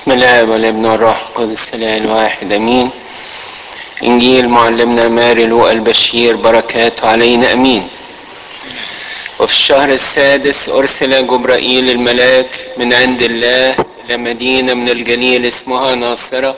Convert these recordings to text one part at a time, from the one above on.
بسم الله والابن والروح القدس الاله الواحد امين انجيل معلمنا ماري لوقا البشير بركاته علينا امين وفي الشهر السادس ارسل جبرائيل الملاك من عند الله الى مدينه من الجليل اسمها ناصره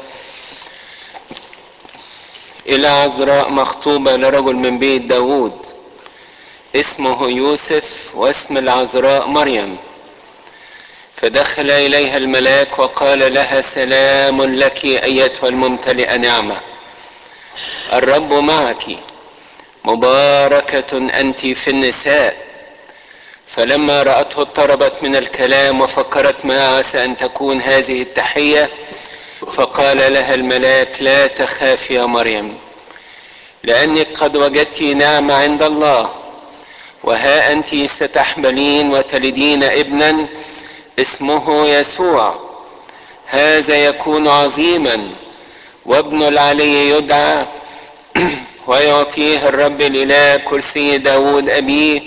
الى عذراء مخطوبه لرجل من بيت داوود اسمه يوسف واسم العذراء مريم فدخل اليها الملاك وقال لها سلام لك ايتها الممتلئه نعمه الرب معك مباركه انت في النساء فلما راته اضطربت من الكلام وفكرت ما عسى ان تكون هذه التحيه فقال لها الملاك لا تخافي يا مريم لانك قد وجدت نعمه عند الله وها انت ستحملين وتلدين ابنا اسمه يسوع هذا يكون عظيما وابن العلي يدعى ويعطيه الرب الاله كرسي داود ابيه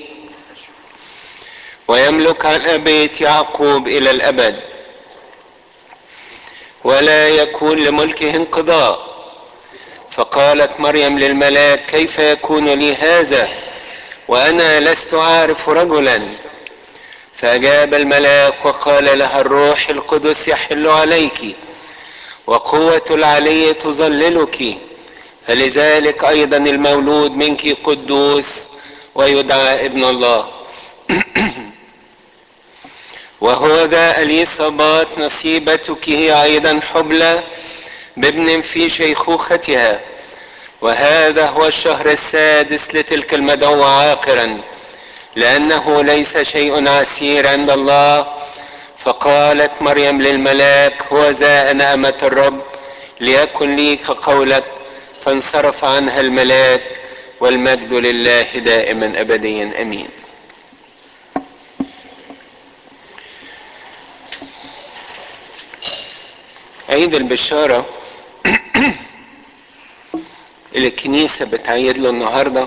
ويملك على بيت يعقوب الى الابد ولا يكون لملكه انقضاء فقالت مريم للملاك كيف يكون لي هذا وانا لست اعرف رجلا فاجاب الملاك وقال لها الروح القدس يحل عليك وقوه العلي تظللك فلذلك ايضا المولود منك قدوس ويدعى ابن الله وهو ذا اليصابات نصيبتك هي ايضا حبلى بابن في شيخوختها وهذا هو الشهر السادس لتلك المدعوة عاقرا لأنه ليس شيء عسير عند الله فقالت مريم للملاك هو ذا أنا أمة الرب ليكن لي كقولك فانصرف عنها الملاك والمجد لله دائما أبديا أمين عيد البشارة اللي الكنيسة بتعيد له النهاردة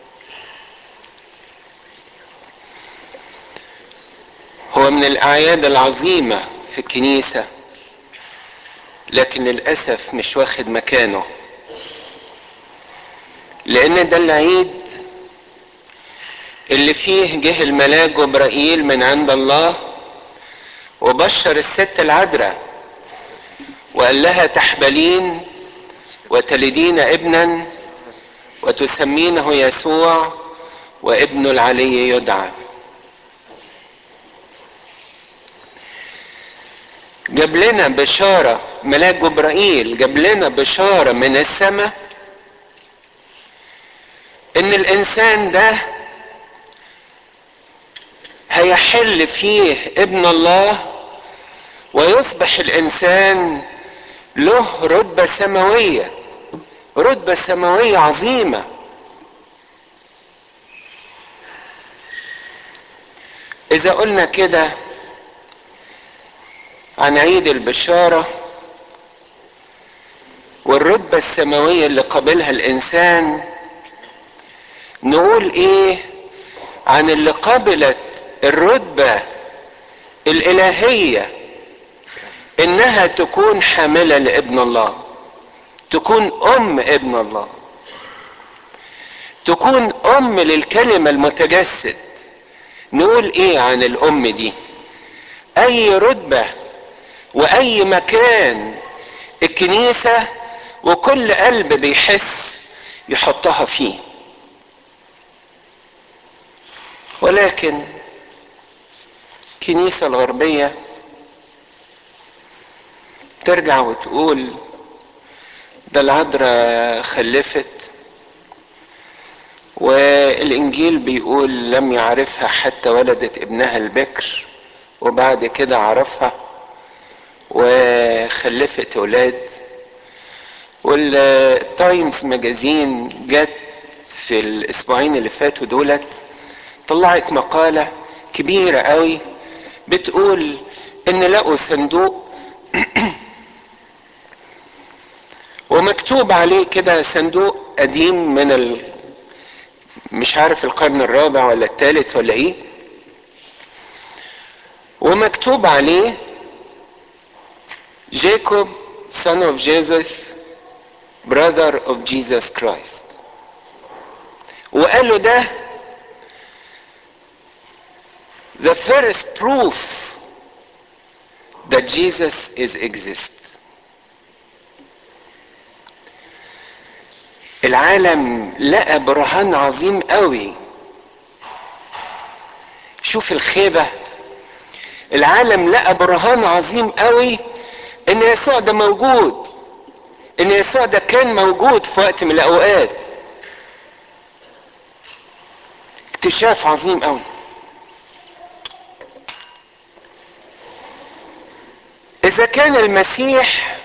هو من الأعياد العظيمة في الكنيسة لكن للأسف مش واخد مكانه لأن ده العيد اللي فيه جه الملاك جبرائيل من عند الله وبشر الست العذراء وقال لها تحبلين وتلدين ابنا وتسمينه يسوع وابن العلي يدعى جاب لنا بشارة ملاك جبرائيل جاب لنا بشارة من السماء ان الانسان ده هيحل فيه ابن الله ويصبح الانسان له رتبة سماوية رتبة سماوية عظيمة إذا قلنا كده عن عيد البشارة والرتبة السماوية اللي قابلها الإنسان نقول إيه عن اللي قابلت الرتبة الإلهية انها تكون حاملة لابن الله تكون ام ابن الله تكون ام للكلمة المتجسد نقول ايه عن الام دي اي رتبة واي مكان الكنيسة وكل قلب بيحس يحطها فيه ولكن الكنيسة الغربية ترجع وتقول ده العذراء خلفت والانجيل بيقول لم يعرفها حتى ولدت ابنها البكر وبعد كده عرفها وخلفت اولاد والتايمز ماجازين جت في الاسبوعين اللي فاتوا دولت طلعت مقالة كبيرة قوي بتقول ان لقوا صندوق ومكتوب عليه كده صندوق قديم من ال... مش عارف القرن الرابع ولا الثالث ولا ايه ومكتوب عليه Jacob son of Joseph brother of Jesus Christ وقالوا ده the first proof that Jesus is exist العالم لقى برهان عظيم قوي شوف الخيبة العالم لقى برهان عظيم قوي ان يسوع ده موجود ان يسوع ده كان موجود في وقت من الاوقات اكتشاف عظيم قوي اذا كان المسيح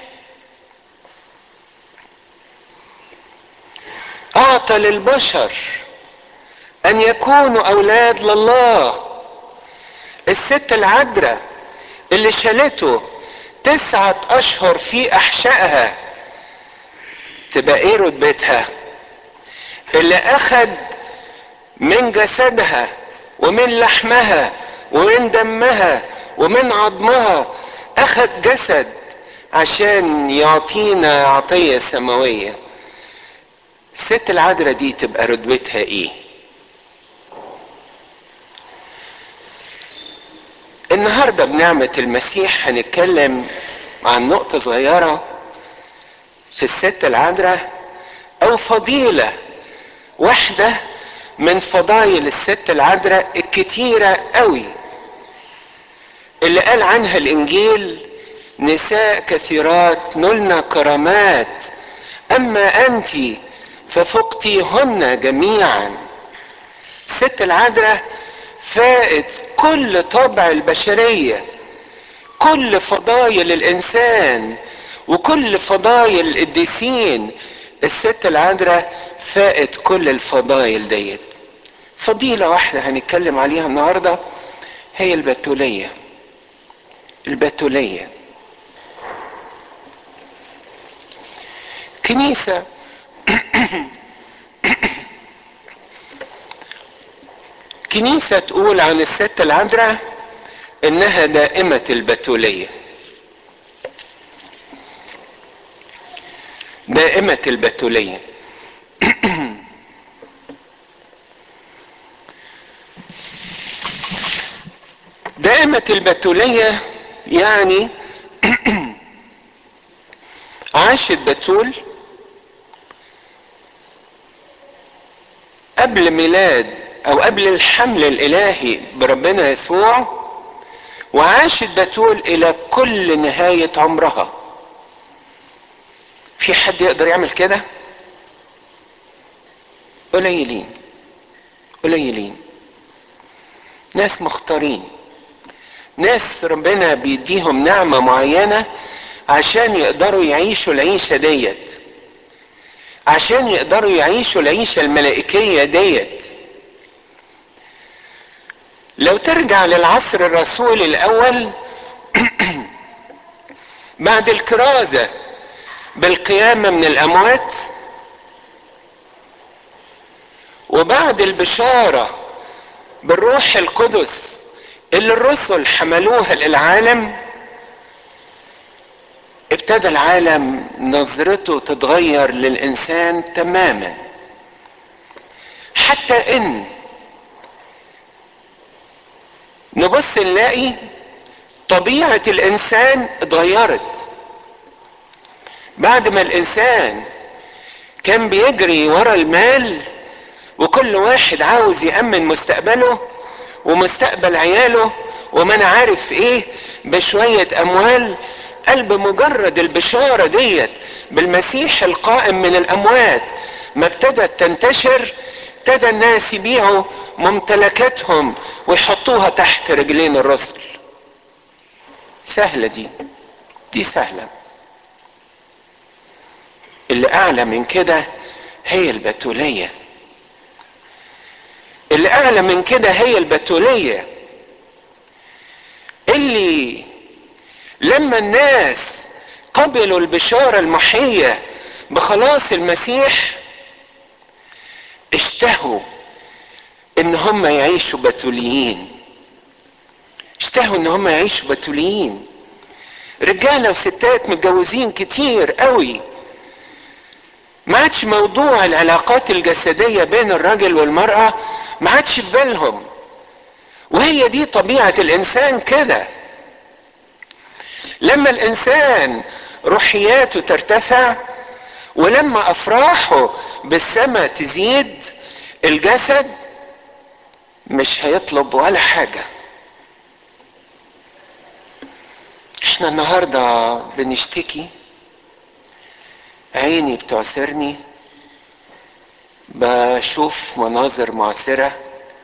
اعطى للبشر ان يكونوا اولاد لله الست العذراء اللي شالته تسعة اشهر في احشائها تبقى ايه رتبتها اللي اخد من جسدها ومن لحمها ومن دمها ومن عظمها اخد جسد عشان يعطينا عطية سماوية الست العذراء دي تبقى رتبتها ايه النهاردة بنعمة المسيح هنتكلم عن نقطة صغيرة في الست العذراء او فضيلة واحدة من فضايل الست العذراء الكتيرة قوي اللي قال عنها الانجيل نساء كثيرات نلنا كرامات اما انت ففقتيهن جميعا الست العذراء فائت كل طبع البشرية كل فضايل الانسان وكل فضايل القديسين الست العذراء فائت كل الفضايل ديت فضيلة واحدة هنتكلم عليها النهاردة هي البتولية البتولية كنيسة كنيسة تقول عن الست العذراء انها دائمة البتولية دائمة البتولية دائمة البتولية يعني عاشت بتول قبل ميلاد او قبل الحمل الالهي بربنا يسوع وعاشت بتول الى كل نهاية عمرها في حد يقدر يعمل كده قليلين قليلين ناس مختارين ناس ربنا بيديهم نعمة معينة عشان يقدروا يعيشوا العيشة ديت عشان يقدروا يعيشوا العيشة الملائكية ديت لو ترجع للعصر الرسولي الاول بعد الكرازة بالقيامة من الاموات وبعد البشارة بالروح القدس اللي الرسل حملوها للعالم ابتدى العالم نظرته تتغير للانسان تماما حتى ان نبص نلاقي طبيعة الانسان اتغيرت بعد ما الانسان كان بيجري ورا المال وكل واحد عاوز يأمن مستقبله ومستقبل عياله وما انا عارف ايه بشوية اموال قال بمجرد البشارة ديت بالمسيح القائم من الاموات ما ابتدت تنتشر ابتدى الناس يبيعوا ممتلكاتهم ويحطوها تحت رجلين الرسل سهلة دي دي سهلة اللي اعلى من كده هي البتولية اللي اعلى من كده هي البتولية اللي لما الناس قبلوا البشارة المحية بخلاص المسيح اشتهوا ان هم يعيشوا بتوليين اشتهوا ان هم يعيشوا بتوليين رجاله وستات متجوزين كتير قوي ما عادش موضوع العلاقات الجسديه بين الراجل والمراه ما عادش في بالهم وهي دي طبيعه الانسان كده لما الانسان روحياته ترتفع ولما افراحه بالسماء تزيد الجسد مش هيطلب ولا حاجه احنا النهارده بنشتكي عيني بتعسرني بشوف مناظر معسره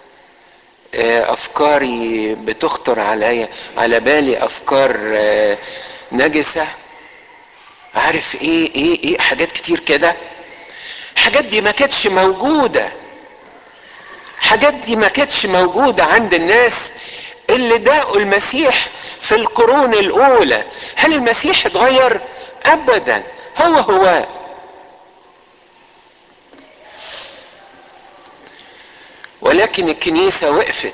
افكاري بتخطر عليا على بالي افكار نجسه عارف ايه ايه ايه حاجات كتير كده الحاجات دي ما كانتش موجوده الحاجات دي ما كانتش موجوده عند الناس اللي داقوا المسيح في القرون الاولى هل المسيح اتغير ابدا هو هو ولكن الكنيسه وقفت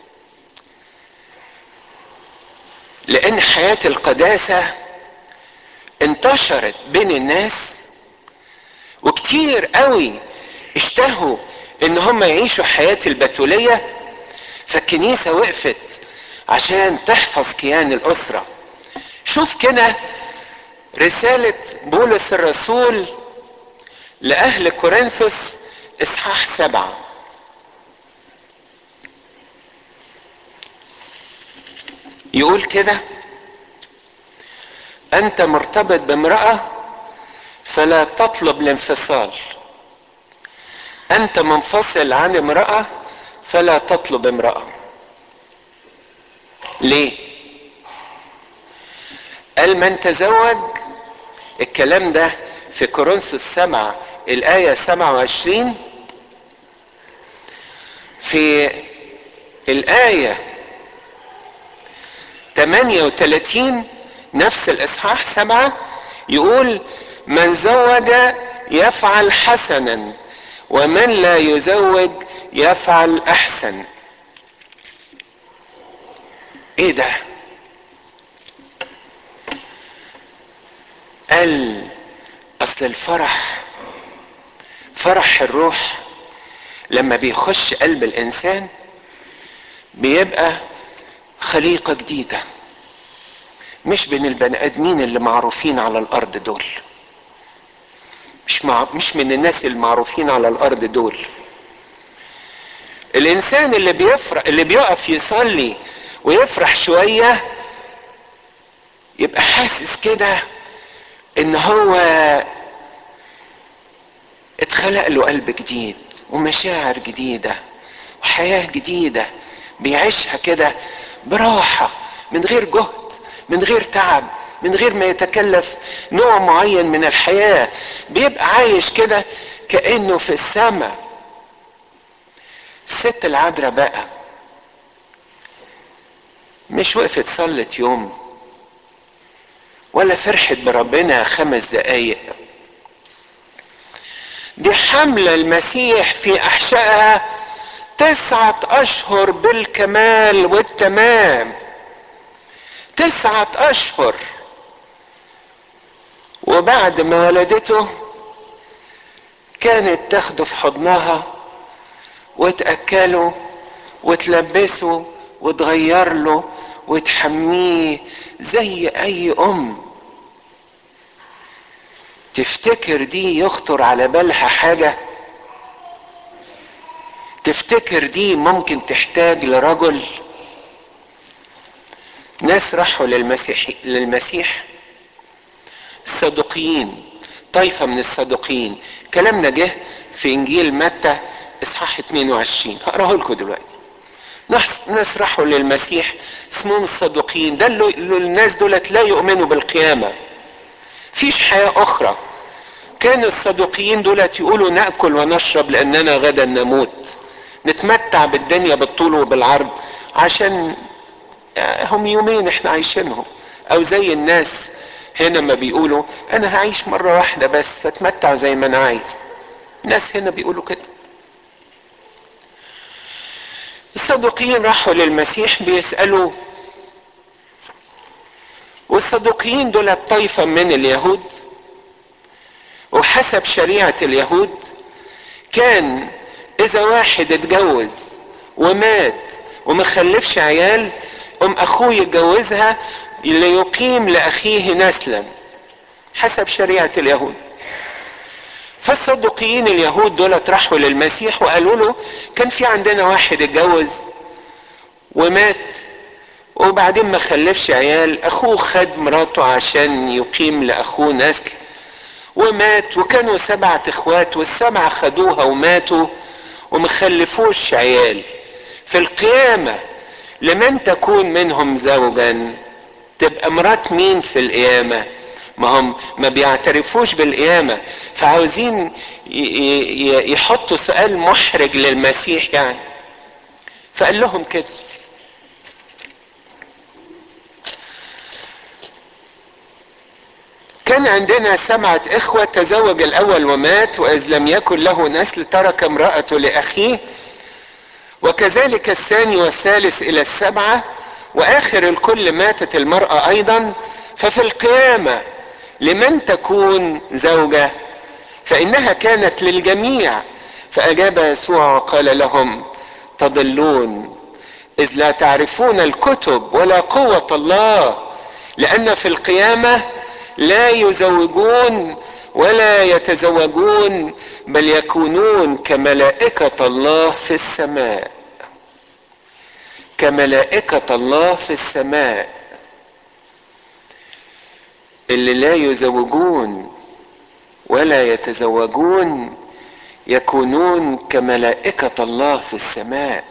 لان حياه القداسه انتشرت بين الناس وكتير قوي اشتهوا ان هم يعيشوا حياه البتوليه فالكنيسه وقفت عشان تحفظ كيان الاسره شوف كده رساله بولس الرسول لاهل كورنثوس اصحاح سبعه يقول كده انت مرتبط بامراه فلا تطلب الانفصال انت منفصل عن امراه فلا تطلب امراه ليه قال من تزوج الكلام ده في كورنثوس سبعة الآية سبعة وعشرين في الآية 38 نفس الإصحاح سبعة يقول من زوج يفعل حسنا ومن لا يزوج يفعل أحسن إيه ده؟ قال أصل الفرح فرح الروح لما بيخش قلب الإنسان بيبقى خليقة جديدة مش بين البني ادمين اللي معروفين على الارض دول مش مع مش من الناس المعروفين على الارض دول الانسان اللي بيفرح اللي بيقف يصلي ويفرح شويه يبقى حاسس كده ان هو اتخلق له قلب جديد ومشاعر جديده وحياه جديده بيعيشها كده براحه من غير جهد من غير تعب من غير ما يتكلف نوع معين من الحياه بيبقى عايش كده كانه في السماء الست العذراء بقى مش وقفت صلت يوم ولا فرحت بربنا خمس دقايق دي حملة المسيح في أحشائها تسعة أشهر بالكمال والتمام تسعة أشهر وبعد ما ولدته كانت تاخده في حضنها وتأكله وتلبسه وتغير له وتحميه زي أي أم تفتكر دي يخطر على بالها حاجة تفتكر دي ممكن تحتاج لرجل ناس راحوا للمسيح للمسيح الصدوقيين طائفة من الصدوقيين كلامنا جه في انجيل متى اصحاح 22 هقراه لكم دلوقتي ناس ناس راحوا للمسيح اسمهم الصدوقيين ده اللي الناس دولت لا يؤمنوا بالقيامة فيش حياة أخرى كان الصدوقيين دولت يقولوا نأكل ونشرب لأننا غدا نموت نتمتع بالدنيا بالطول وبالعرض عشان هم يومين احنا عايشينهم او زي الناس هنا ما بيقولوا انا هعيش مرة واحدة بس فاتمتع زي ما انا عايز ناس هنا بيقولوا كده الصدوقيين راحوا للمسيح بيسألوا والصدوقيين دول طائفة من اليهود وحسب شريعة اليهود كان اذا واحد اتجوز ومات وما خلفش عيال ام اخوه يتجوزها ليقيم لاخيه نسلا حسب شريعة اليهود فالصدوقيين اليهود دول راحوا للمسيح وقالوا له كان في عندنا واحد اتجوز ومات وبعدين ما خلفش عيال اخوه خد مراته عشان يقيم لاخوه نسل ومات وكانوا سبعة اخوات والسبعة خدوها وماتوا ومخلفوش عيال في القيامة لمن تكون منهم زوجا تبقى مرات مين في القيامة ما هم ما بيعترفوش بالقيامة فعاوزين يحطوا سؤال محرج للمسيح يعني فقال لهم كده كان عندنا سبعة إخوة تزوج الأول ومات وإذ لم يكن له نسل ترك امرأته لأخيه وكذلك الثاني والثالث إلى السبعة وآخر الكل ماتت المرأة أيضا ففي القيامة لمن تكون زوجة فإنها كانت للجميع فأجاب يسوع وقال لهم تضلون إذ لا تعرفون الكتب ولا قوة الله لأن في القيامة لا يزوجون ولا يتزوجون بل يكونون كملائكة الله في السماء كملائكة الله في السماء اللي لا يزوجون ولا يتزوجون يكونون كملائكة الله في السماء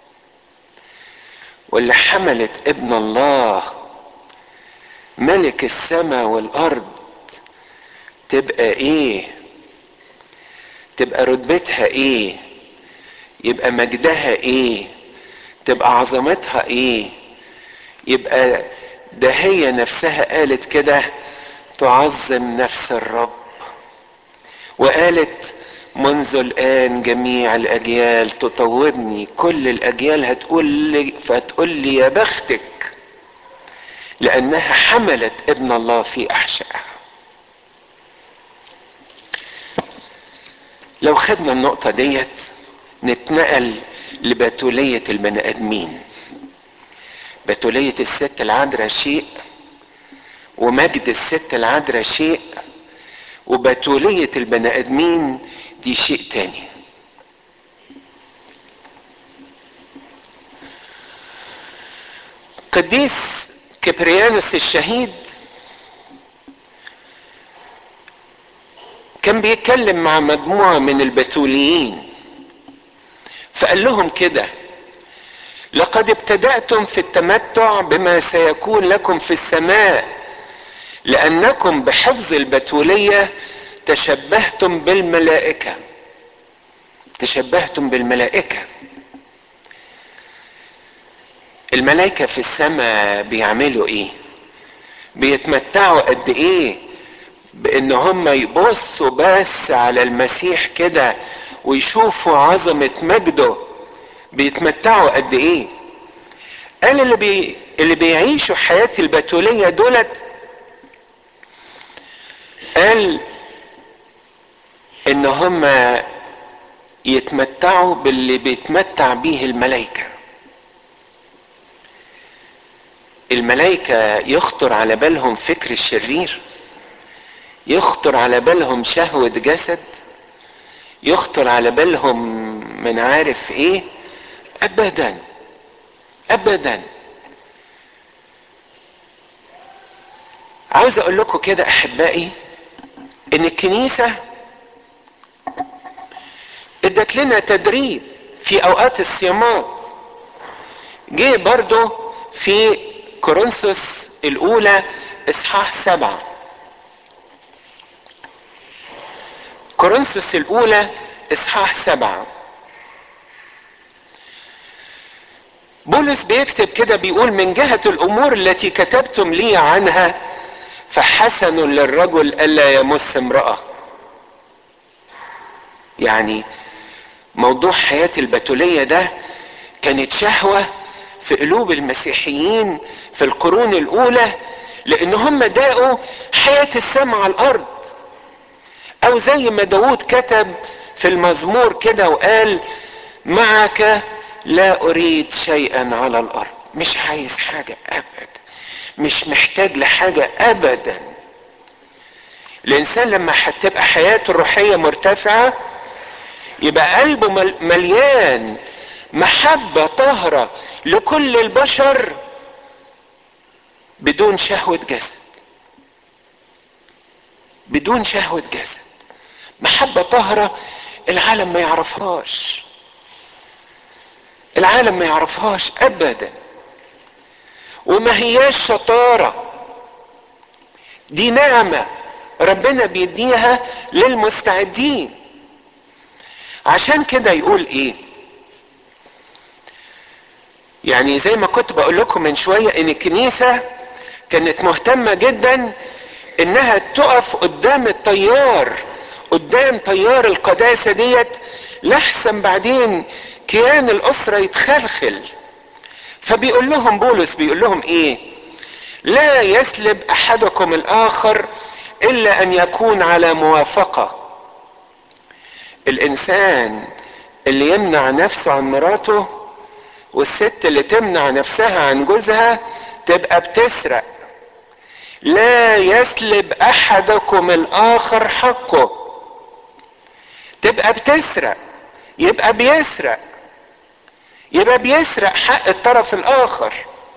واللي حملت ابن الله ملك السماء والارض تبقى ايه تبقى رتبتها ايه يبقى مجدها ايه تبقى عظمتها ايه يبقى ده هي نفسها قالت كده تعظم نفس الرب وقالت منذ الان جميع الاجيال تطورني كل الاجيال هتقول لي فتقول لي يا بختك لانها حملت ابن الله في احشائها لو خدنا النقطة ديت نتنقل لبتولية البني ادمين بتولية الست العذراء شيء ومجد الست العذراء شيء وبتولية البني ادمين دي شيء تاني قديس كبريانوس الشهيد كان بيتكلم مع مجموعة من البتوليين فقال لهم كده لقد ابتدأتم في التمتع بما سيكون لكم في السماء لأنكم بحفظ البتولية تشبهتم بالملائكة تشبهتم بالملائكة الملائكة في السماء بيعملوا ايه بيتمتعوا قد ايه بان هم يبصوا بس على المسيح كده ويشوفوا عظمة مجده بيتمتعوا قد ايه قال اللي بي اللي بيعيشوا حياة البتولية دولت قال ان هم يتمتعوا باللي بيتمتع بيه الملائكه الملائكة يخطر على بالهم فكر الشرير يخطر على بالهم شهوة جسد يخطر على بالهم من عارف ايه ابدا ابدا عاوز اقول لكم كده احبائي ان الكنيسة ادت لنا تدريب في اوقات الصيامات جه برضه في كورنثوس الاولى اصحاح سبعة كورنثوس الاولى اصحاح سبعة بولس بيكتب كده بيقول من جهة الامور التي كتبتم لي عنها فحسن للرجل الا يمس امرأة يعني موضوع حياة البتولية ده كانت شهوة في قلوب المسيحيين في القرون الاولى لان هم داقوا حياة السماء على الارض او زي ما داود كتب في المزمور كده وقال معك لا اريد شيئا على الارض مش عايز حاجة ابدا مش محتاج لحاجة ابدا الانسان لما هتبقى حياته الروحية مرتفعة يبقى قلبه مليان محبة طاهرة لكل البشر بدون شهوة جسد بدون شهوة جسد محبة طاهرة العالم ما يعرفهاش العالم ما يعرفهاش ابدا وما هياش شطارة دي نعمة ربنا بيديها للمستعدين عشان كده يقول ايه يعني زي ما كنت بقول لكم من شوية ان الكنيسة كانت مهتمة جدا انها تقف قدام التيار قدام تيار القداسة ديت لحسن بعدين كيان الاسرة يتخلخل فبيقول لهم بولس بيقول لهم ايه لا يسلب احدكم الاخر الا ان يكون على موافقة الانسان اللي يمنع نفسه عن مراته والست اللي تمنع نفسها عن جوزها تبقى بتسرق لا يسلب احدكم الاخر حقه تبقى بتسرق يبقى بيسرق يبقى بيسرق حق الطرف الاخر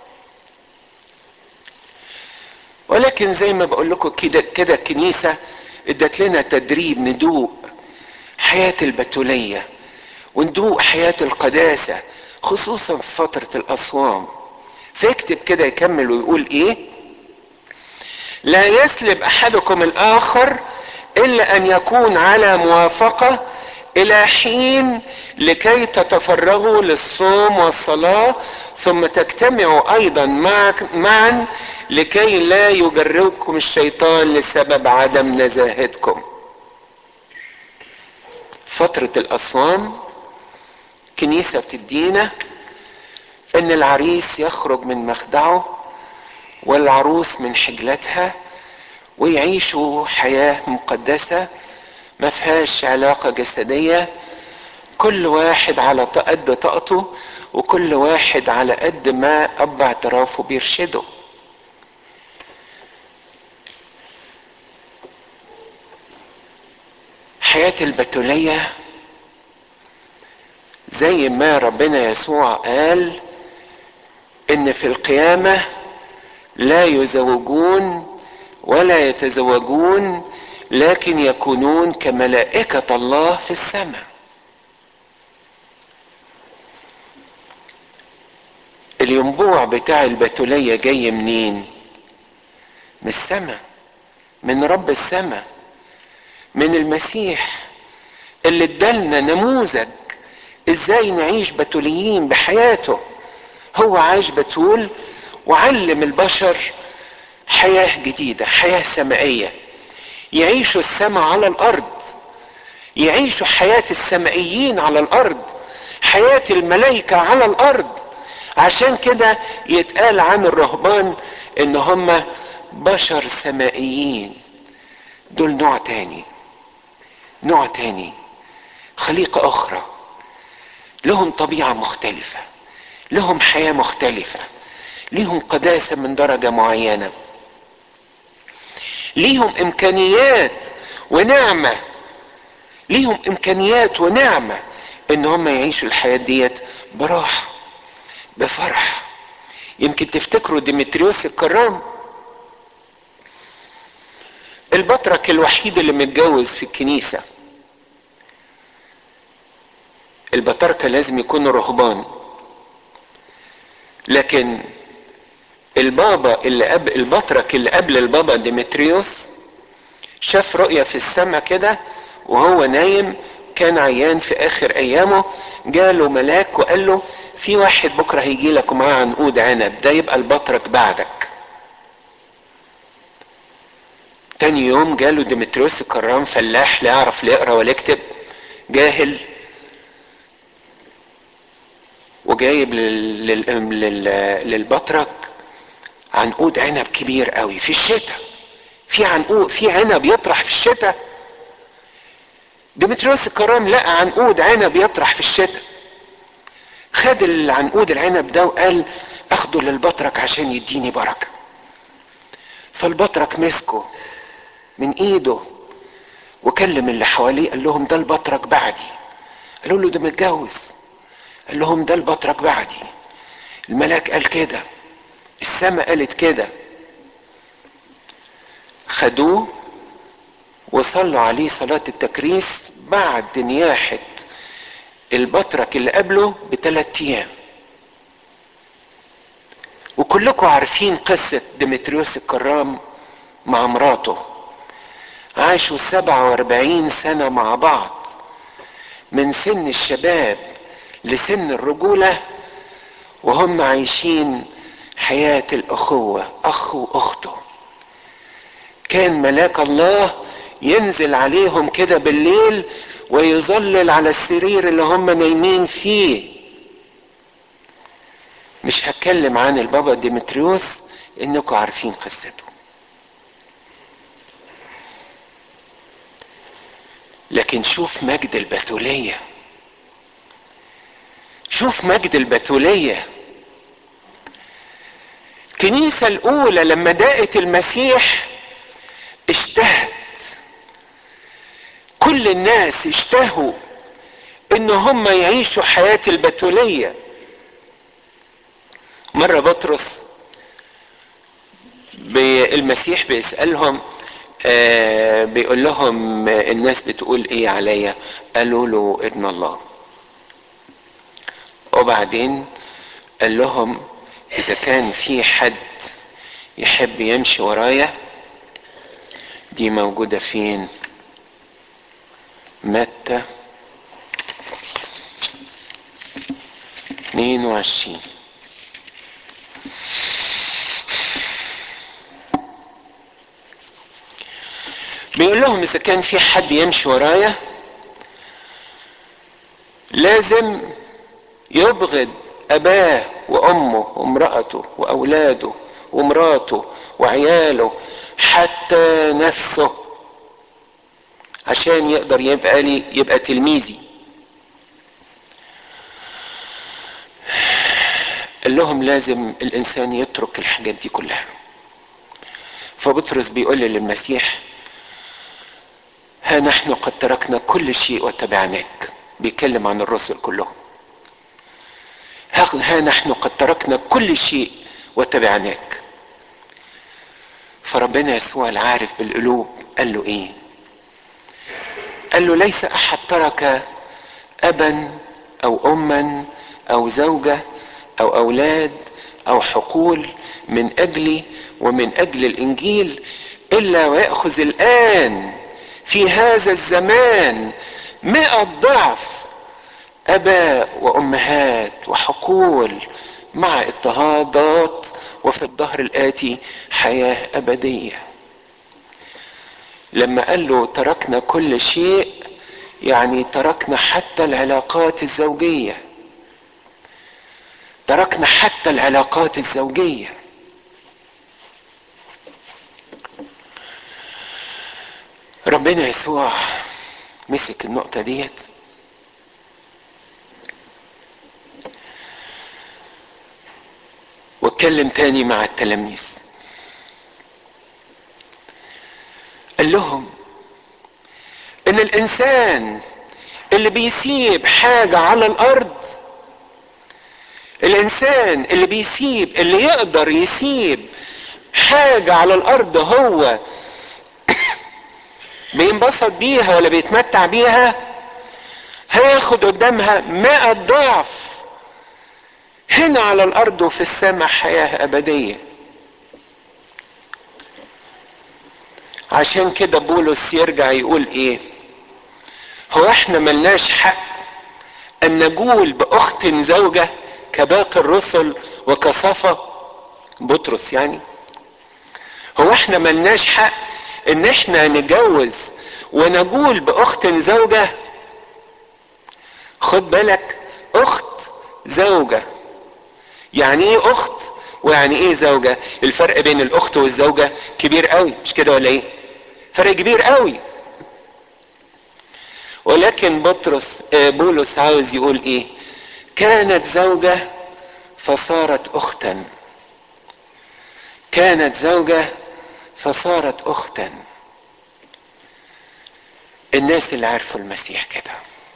ولكن زي ما بقول لكم كده كده الكنيسه ادت لنا تدريب ندوق حياه البتوليه وندوق حياه القداسه خصوصا في فتره الاصوام فيكتب كده يكمل ويقول ايه لا يسلب احدكم الاخر الا ان يكون على موافقه الى حين لكي تتفرغوا للصوم والصلاه ثم تجتمعوا ايضا معك معا لكي لا يجربكم الشيطان لسبب عدم نزاهتكم فترة الأصوام كنيسة بتدينا إن العريس يخرج من مخدعه والعروس من حجلتها ويعيشوا حياة مقدسة ما فيهاش علاقة جسدية كل واحد على قد طاقته وكل واحد على قد ما أب اعترافه بيرشده حياة البتولية زي ما ربنا يسوع قال ان في القيامة لا يزوجون ولا يتزوجون لكن يكونون كملائكة الله في السماء الينبوع بتاع البتولية جاي منين من السماء من رب السماء من المسيح اللي ادالنا نموذج ازاي نعيش بتوليين بحياته هو عاش بتول وعلم البشر حياة جديدة حياة سمائية يعيشوا السماء على الارض يعيشوا حياة السمائيين على الارض حياة الملائكة على الارض عشان كده يتقال عن الرهبان ان هم بشر سمائيين دول نوع تاني نوع تاني خليقة اخرى لهم طبيعة مختلفة لهم حياة مختلفة ليهم قداسة من درجة معينة ليهم امكانيات ونعمة ليهم امكانيات ونعمة ان هم يعيشوا الحياة ديت براحة بفرح يمكن تفتكروا ديمتريوس الكرام البطرك الوحيد اللي متجوز في الكنيسة البطركة لازم يكونوا رهبان لكن البابا اللي قبل البطرك اللي قبل البابا ديمتريوس شاف رؤية في السماء كده وهو نايم كان عيان في اخر ايامه جاله ملاك وقال له في واحد بكره هيجي لك ومعاه عنقود عنب ده يبقى البطرك بعدك تاني يوم جاله ديمتريوس الكرام فلاح لا يعرف لا يقرا ولا يكتب جاهل وجايب لل... لل... لل... للبطرك عنقود عنب كبير قوي في الشتاء في عنقود في عنب يطرح في الشتاء ديمتريوس الكرام لقى عنقود عنب يطرح في الشتاء خد العنقود العنب ده وقال اخده للبطرك عشان يديني بركه فالبطرك مسكه من ايده وكلم اللي حواليه قال لهم ده البطرك بعدي قالوا له ده متجوز قال لهم ده البطرك بعدي الملاك قال كده السماء قالت كده خدوه وصلوا عليه صلاة التكريس بعد نياحة البطرك اللي قبله بثلاث ايام وكلكم عارفين قصة ديمتريوس الكرام مع مراته عاشوا سبعة واربعين سنة مع بعض من سن الشباب لسن الرجولة وهم عايشين حياة الأخوة أخ وأخته كان ملاك الله ينزل عليهم كده بالليل ويظلل على السرير اللي هم نايمين فيه مش هتكلم عن البابا ديمتريوس انكم عارفين قصته لكن شوف مجد البتولية شوف مجد البتولية الكنيسة الأولى لما داقت المسيح اشتهت كل الناس اشتهوا ان هم يعيشوا حياة البتولية مرة بطرس المسيح بيسألهم آه بيقول لهم الناس بتقول ايه عليا قالوا له ابن الله وبعدين قال لهم اذا كان في حد يحب يمشي ورايا دي موجودة فين متى 22 بيقول لهم اذا كان في حد يمشي ورايا لازم يبغض اباه وامه وامرأته واولاده ومراته وعياله حتى نفسه عشان يقدر يبقى لي يبقى تلميذي قال لهم لازم الانسان يترك الحاجات دي كلها فبطرس بيقول للمسيح ها نحن قد تركنا كل شيء وتبعناك بيتكلم عن الرسل كلهم ها نحن قد تركنا كل شيء وتبعناك فربنا يسوع العارف بالقلوب قال له ايه قال له ليس احد ترك ابا او اما او زوجه او اولاد او حقول من اجلي ومن اجل الانجيل الا وياخذ الان في هذا الزمان مئة ضعف اباء وامهات وحقول مع اضطهادات وفي الظهر الاتي حياه ابديه لما قال له تركنا كل شيء يعني تركنا حتى العلاقات الزوجيه تركنا حتى العلاقات الزوجيه ربنا يسوع مسك النقطة ديت واتكلم تاني مع التلاميذ قال لهم ان الانسان اللي بيسيب حاجة على الارض الانسان اللي بيسيب اللي يقدر يسيب حاجة على الارض هو بينبسط بيها ولا بيتمتع بيها هياخد قدامها مئة ضعف هنا على الارض وفي السماء حياة ابدية عشان كده بولس يرجع يقول ايه هو احنا ملناش حق ان نجول باخت زوجة كباقي الرسل وكصفة بطرس يعني هو احنا ملناش حق ان احنا نتجوز ونجول باخت زوجة خد بالك اخت زوجة يعني ايه اخت ويعني ايه زوجة الفرق بين الاخت والزوجة كبير قوي مش كده ولا ايه فرق كبير قوي ولكن بطرس بولس عاوز يقول ايه كانت زوجة فصارت اختا كانت زوجة فصارت اختا الناس اللي عرفوا المسيح كده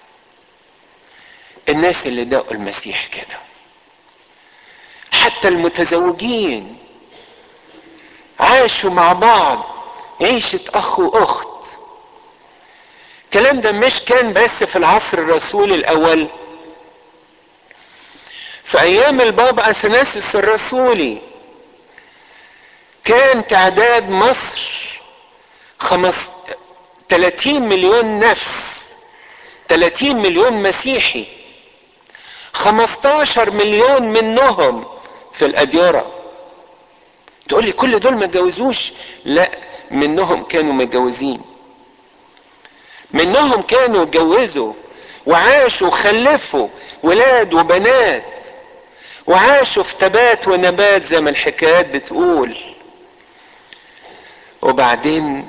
الناس اللي دقوا المسيح كده حتى المتزوجين عاشوا مع بعض عيشة اخ واخت الكلام ده مش كان بس في العصر الرسولي الاول في ايام البابا اثناسيس الرسولي كان تعداد مصر خمس 30 مليون نفس 30 مليون مسيحي 15 مليون منهم في الأديرة تقول لي كل دول ما اتجوزوش لا منهم كانوا متجوزين منهم كانوا اتجوزوا وعاشوا وخلفوا ولاد وبنات وعاشوا في تبات ونبات زي ما الحكايات بتقول وبعدين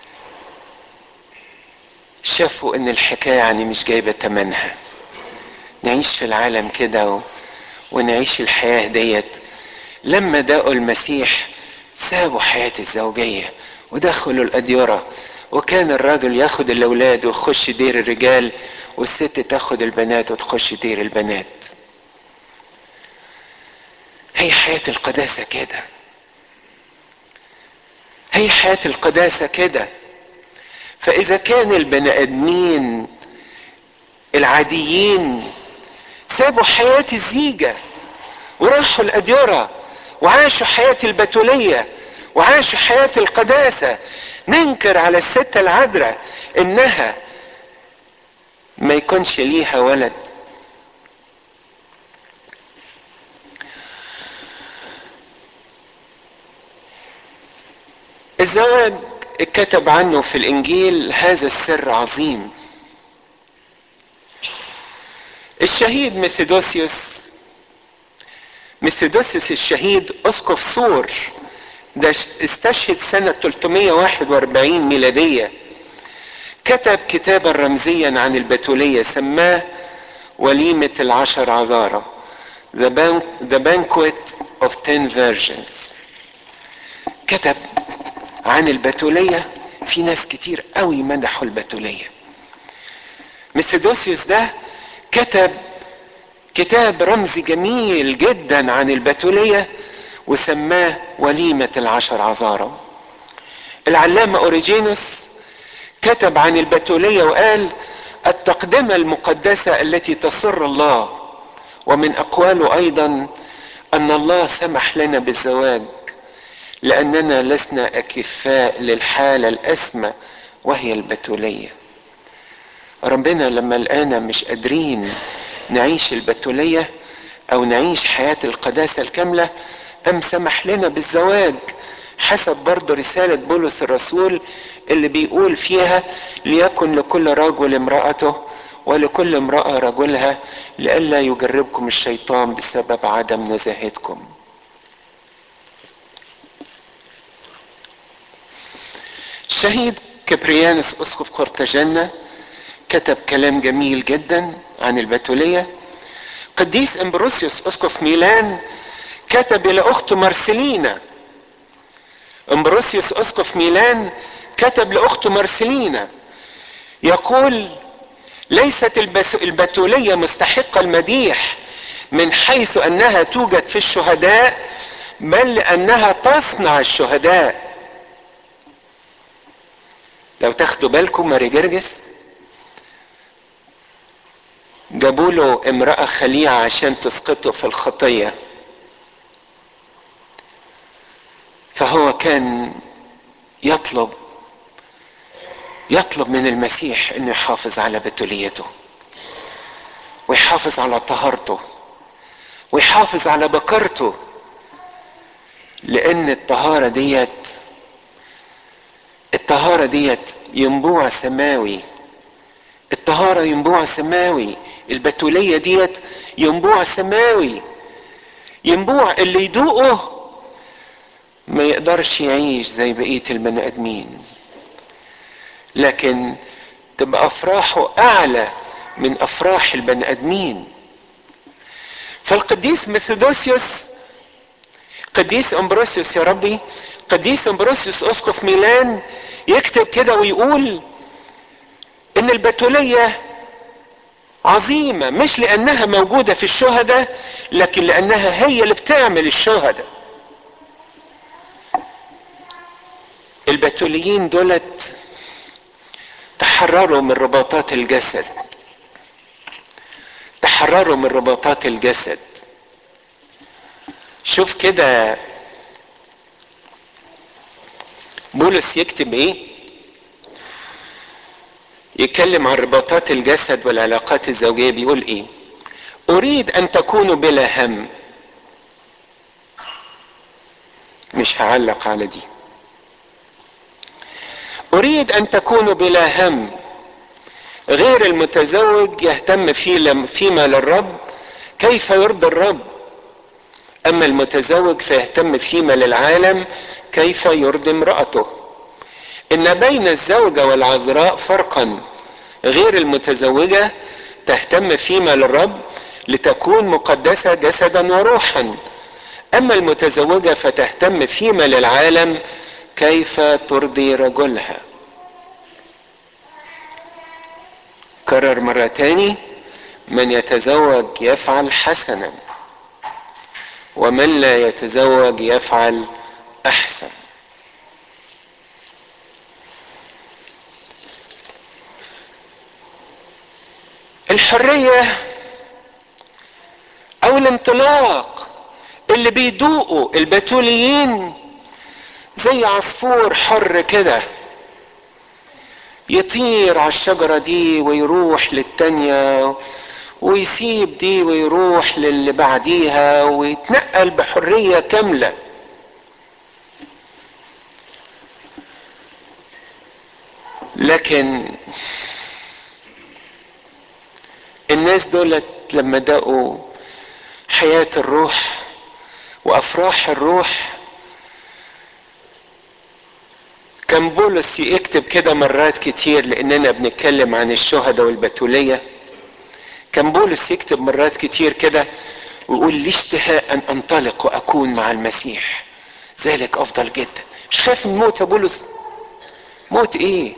شافوا ان الحكاية يعني مش جايبة تمنها نعيش في العالم كده و... ونعيش الحياة ديت لما دقوا المسيح سابوا حياة الزوجية ودخلوا الأديرة وكان الراجل ياخد الأولاد ويخش دير الرجال والست تاخد البنات وتخش دير البنات هي حياة القداسة كده هي حياة القداسة كده فإذا كان البني آدمين العاديين سابوا حياة الزيجة وراحوا الأديرة وعاشوا حياة البتولية وعاشوا حياة القداسة ننكر على الست العذراء إنها ما يكونش ليها ولد الزواج اتكتب عنه في الانجيل هذا السر عظيم الشهيد ميثودوسيوس ميثودوسيوس الشهيد اسقف صور ده استشهد سنة 341 ميلادية كتب كتابا رمزيا عن البتولية سماه وليمة العشر عذارى The, Ban The Banquet of Ten Virgins كتب عن البتولية في ناس كتير قوي مدحوا البتولية ميثودوسيوس ده كتب كتاب رمزي جميل جدا عن البتولية وسماه وليمة العشر عذارى العلامة أوريجينوس كتب عن البتولية وقال التقدمة المقدسة التي تسر الله ومن أقواله أيضا أن الله سمح لنا بالزواج لأننا لسنا أكفاء للحالة الأسمى وهي البتولية ربنا لما لقانا مش قادرين نعيش البتولية أو نعيش حياة القداسة الكاملة أم سمح لنا بالزواج حسب برضه رسالة بولس الرسول اللي بيقول فيها ليكن لكل رجل امرأته ولكل امرأة رجلها لئلا يجربكم الشيطان بسبب عدم نزاهتكم الشهيد كبريانس اسقف قرطاجنة كتب كلام جميل جدا عن البتولية قديس امبروسيوس اسقف ميلان كتب الى اخته مارسيلينا امبروسيوس اسقف ميلان كتب لاخته مارسيلينا يقول ليست البتولية مستحقة المديح من حيث انها توجد في الشهداء بل لانها تصنع الشهداء لو تاخدوا بالكم ماري جرجس جابوا له امرأة خليعة عشان تسقطه في الخطية فهو كان يطلب يطلب من المسيح انه يحافظ على بتوليته ويحافظ على طهارته ويحافظ على بكرته لان الطهارة ديت الطهارة ديت ينبوع سماوي الطهارة ينبوع سماوي البتولية ديت ينبوع سماوي ينبوع اللي يدوقه ما يقدرش يعيش زي بقية البني ادمين لكن تبقى افراحه اعلى من افراح البني ادمين فالقديس ميثودوسيوس قديس امبروسيوس يا ربي قديس امبروسيوس اسقف ميلان يكتب كده ويقول ان البتولية عظيمة مش لانها موجودة في الشهداء لكن لانها هي اللي بتعمل الشهداء البتوليين دولت تحرروا من رباطات الجسد تحرروا من رباطات الجسد شوف كده بولس يكتب ايه يتكلم عن رباطات الجسد والعلاقات الزوجيه بيقول ايه اريد ان تكونوا بلا هم مش هعلق على دي اريد ان تكونوا بلا هم غير المتزوج يهتم في فيما للرب كيف يرضي الرب اما المتزوج فيهتم فيما للعالم كيف يرضي امرأته ان بين الزوجة والعذراء فرقا غير المتزوجة تهتم فيما للرب لتكون مقدسة جسدا وروحا اما المتزوجة فتهتم فيما للعالم كيف ترضي رجلها كرر مرة تاني من يتزوج يفعل حسنا ومن لا يتزوج يفعل احسن الحرية او الانطلاق اللي بيدوقوا البتوليين زي عصفور حر كده يطير على الشجرة دي ويروح للتانية ويسيب دي ويروح للي بعديها ويتنقل بحرية كاملة لكن الناس دولت لما دقوا حياة الروح وافراح الروح كان بولس يكتب كده مرات كتير لاننا بنتكلم عن الشهداء والبتولية كان بولس يكتب مرات كتير كده ويقول لي اشتهاء ان انطلق واكون مع المسيح ذلك افضل جدا مش خايف من موت يا بولس موت ايه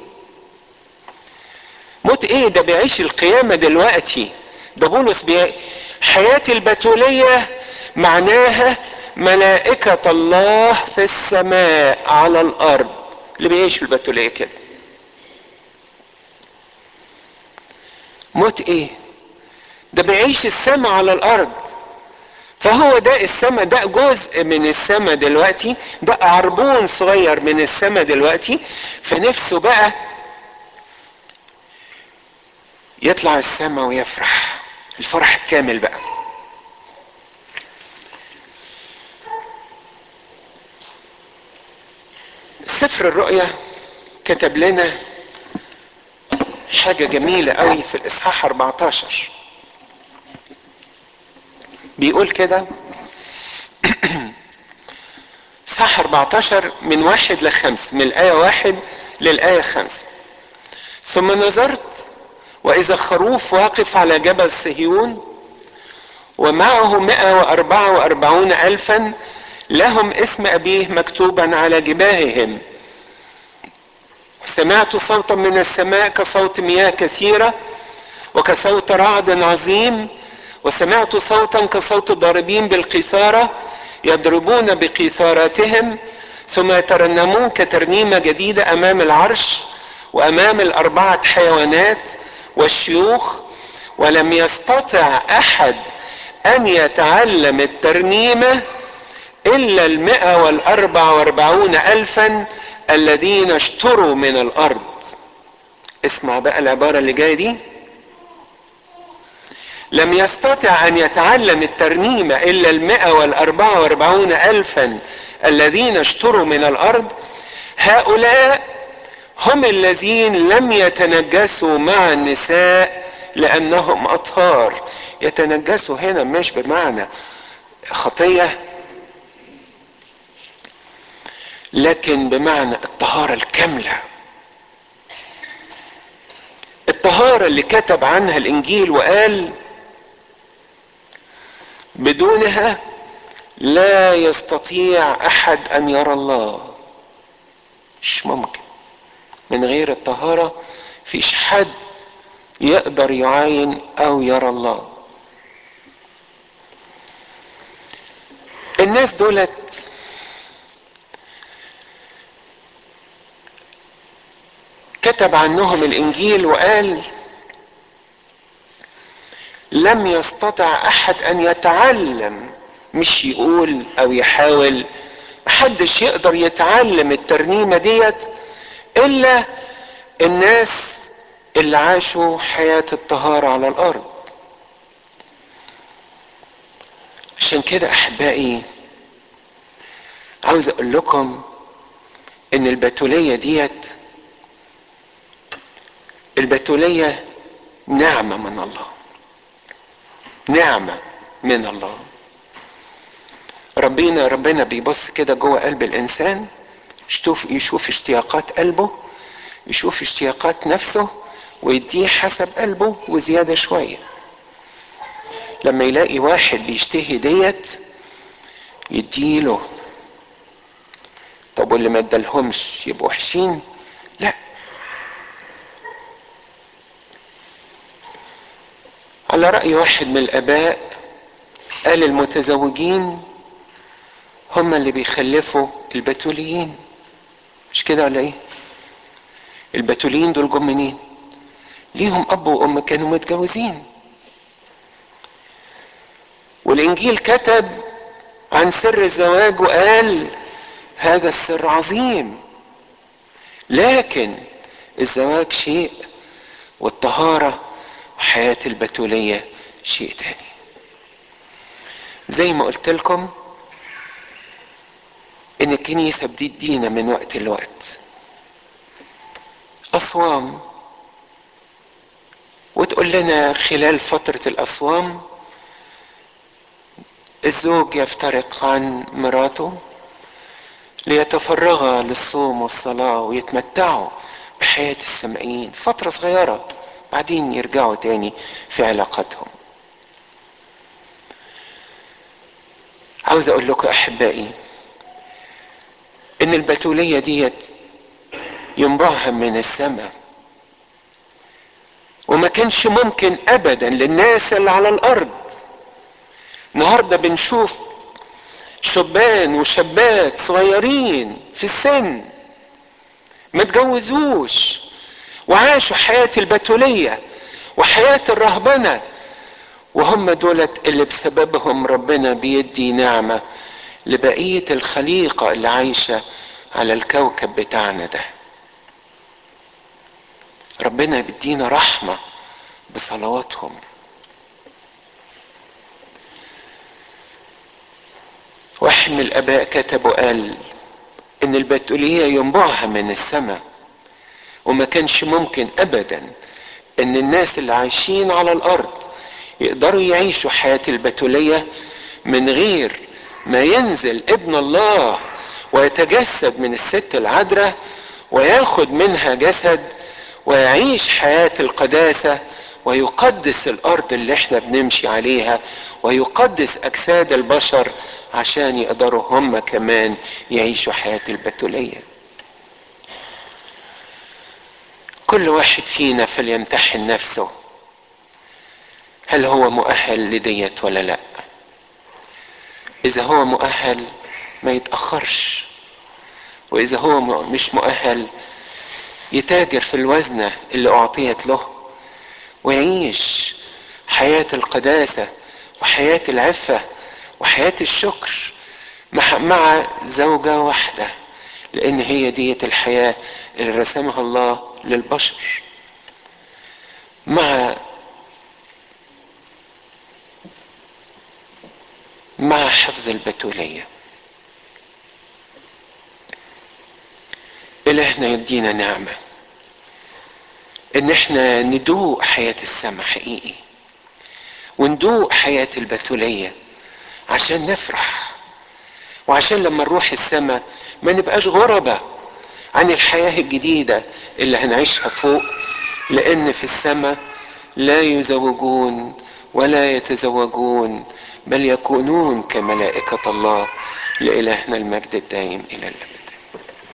موت ايه ده بيعيش القيامة دلوقتي ده بولس بي... حياة البتولية معناها ملائكة الله في السماء على الارض اللي بيعيش في البتولية كده موت ايه ده بيعيش السماء على الارض فهو ده السماء ده جزء من السماء دلوقتي ده عربون صغير من السماء دلوقتي فنفسه بقى يطلع السماء ويفرح الفرح الكامل بقى سفر الرؤيا كتب لنا حاجة جميلة قوي في الإصحاح 14 بيقول كده إصحاح 14 من واحد لخمس من الآية واحد للآية خمسة ثم نظرت وإذا خروف واقف على جبل صهيون ومعه مئة وأربعة وأربعون ألفا لهم اسم أبيه مكتوبا على جباههم سمعت صوتا من السماء كصوت مياه كثيرة وكصوت رعد عظيم وسمعت صوتا كصوت ضاربين بالقيثارة يضربون بقيثاراتهم ثم يترنمون كترنيمة جديدة أمام العرش وأمام الأربعة حيوانات والشيوخ ولم يستطع أحد أن يتعلم الترنيمة إلا المئة والأربع وأربعون ألفا الذين اشتروا من الأرض اسمع بقى العبارة اللي جاية دي لم يستطع أن يتعلم الترنيمة إلا المئة والأربعة وأربعون ألفا الذين اشتروا من الأرض هؤلاء هم الذين لم يتنجسوا مع النساء لأنهم أطهار يتنجسوا هنا مش بمعنى خطية لكن بمعنى الطهارة الكاملة الطهارة اللي كتب عنها الانجيل وقال بدونها لا يستطيع احد ان يرى الله مش ممكن من غير الطهارة فيش حد يقدر يعاين او يرى الله الناس دولت كتب عنهم الانجيل وقال لم يستطع احد ان يتعلم مش يقول او يحاول محدش يقدر يتعلم الترنيمه ديت الا الناس اللي عاشوا حياه الطهاره على الارض عشان كده احبائي عاوز اقول لكم ان البتوليه ديت البتوليه نعمه من الله نعمه من الله ربنا ربنا بيبص كده جوه قلب الانسان يشوف يشوف اشتياقات قلبه يشوف اشتياقات نفسه ويديه حسب قلبه وزياده شويه لما يلاقي واحد بيشتهي ديت يديله طب واللي ما ادالهمش يبقوا وحشين لا على رأي واحد من الآباء قال المتزوجين هم اللي بيخلفوا البتوليين مش كده ولا ايه البتوليين دول جم منين ليهم اب وام كانوا متجوزين والانجيل كتب عن سر الزواج وقال هذا السر عظيم لكن الزواج شيء والطهارة وحياة البتولية شيء تاني زي ما قلت لكم ان الكنيسة بتدينا من وقت لوقت اصوام وتقول لنا خلال فترة الاصوام الزوج يفترق عن مراته ليتفرغا للصوم والصلاة ويتمتعوا بحياة السمائيين فترة صغيرة بعدين يرجعوا تاني في علاقتهم عاوز اقول لكم احبائي ان البتولية ديت ينبعها من السماء وما كانش ممكن ابدا للناس اللي على الارض النهارده بنشوف شبان وشابات صغيرين في السن ما تجوزوش وعاشوا حياة البتولية وحياة الرهبنة وهم دولت اللي بسببهم ربنا بيدي نعمة لبقية الخليقة اللي عايشة على الكوكب بتاعنا ده ربنا بيدينا رحمة بصلواتهم واحد من الاباء كتب وقال ان البتولية ينبعها من السماء وما كانش ممكن ابدا ان الناس اللي عايشين على الارض يقدروا يعيشوا حياة البتولية من غير ما ينزل ابن الله ويتجسد من الست العذراء وياخد منها جسد ويعيش حياة القداسة ويقدس الارض اللي احنا بنمشي عليها ويقدس اجساد البشر عشان يقدروا هم كمان يعيشوا حياة البتولية كل واحد فينا فليمتحن نفسه هل هو مؤهل لديت ولا لا اذا هو مؤهل ما يتأخرش واذا هو مش مؤهل يتاجر في الوزنة اللي اعطيت له ويعيش حياة القداسة وحياة العفة وحياة الشكر مع, مع زوجة واحدة لان هي ديت الحياة اللي رسمها الله للبشر مع مع حفظ البتولية إلهنا يدينا نعمة إن إحنا ندوق حياة السماء حقيقي وندوق حياة البتولية عشان نفرح وعشان لما نروح السماء ما نبقاش غربة عن الحياة الجديدة اللي هنعيشها فوق لأن في السماء لا يزوجون ولا يتزوجون بل يكونون كملائكة الله لإلهنا المجد الدائم إلى الأبد